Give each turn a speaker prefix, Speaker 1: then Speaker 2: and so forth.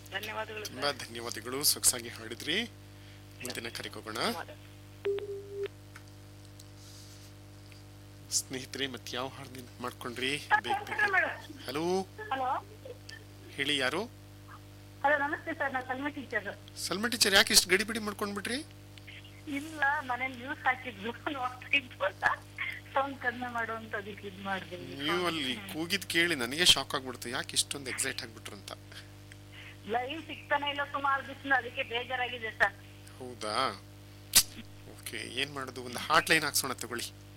Speaker 1: ಧನ್ಯವಾದಗಳು ಸರ್.
Speaker 2: ತುಂಬಾ ಧನ್ಯವಾದಗಳು ಸೊಗಸಾಗಿ ಹಾಡಿದ್ರಿ ಮುಂದಿನ ಕರೆಗೆ ಹೋಗೋಣ
Speaker 1: ಧನ್ಯವಾದ.
Speaker 2: ಸ್ನೇಹಿತರೆ ಮತ್ತೆ ಯಾವ ಹಾಡು ನೆನ್ಪು ಮಾಡ್ಕೊಂಡ್ರಿ ಬೇಗ ಬೇಗ ಹಲೋ
Speaker 3: ಹಲೋ
Speaker 2: ಹೇಳಿ ಯಾರು
Speaker 3: ಹಲೋ ನಮಸ್ತೆ ಸರ್ ನಾನು ಸಲ್ಮಾ ಟೀಚರ್
Speaker 2: ಸಲ್ಮಾ ಟೀಚರ್ ಯಾಕೆ ಇಷ್ಟು ಗಡಿಬಿಡಿ ಮಾಡ್ಕೊಂಡ್ಬಿಟ್ರಿ
Speaker 3: ಇಲ್ಲ ಮನೇಲಿ ನ್ಯೂಸ್ ಹಾಕಿದ್ರು ನೋಡ್ತಾ ಇದ್ವಲ್ಲ ಸೌಂಡ್ ಕಡಿಮೆ ಮಾಡುವಂತದಕ್ಕೆ ಇದ್ ಮಾಡಿದೆ
Speaker 2: ನೀವು ಅಲ್ಲಿ ಕೂಗಿದ್ ಕೇಳಿ ನನಗೆ ಶಾಕ್ ಆಗ್ಬಿಡ್ತು ಯಾಕೆ ಇಷ್ಟೊಂದು ಎಕ್ಸೈಟ್ ಆಗ್ಬಿಟ್ರು ಅಂತ
Speaker 3: ಲೈವ್ ಸಿಗ್ತಾನೆ ಇಲ್ಲ ಸುಮಾರು ದಿವಸ ಅದಕ್ಕೆ ಬೇಜಾರಾಗಿದೆ ಸರ್
Speaker 2: ಹೌದಾ ಓಕೆ ಏನ್ ಮಾಡೋದು ಒಂದು ಹಾಟ್ ಲೈನ್ ಹಾಕ್ಸೋಣ ತಗೊಳ್ಳಿ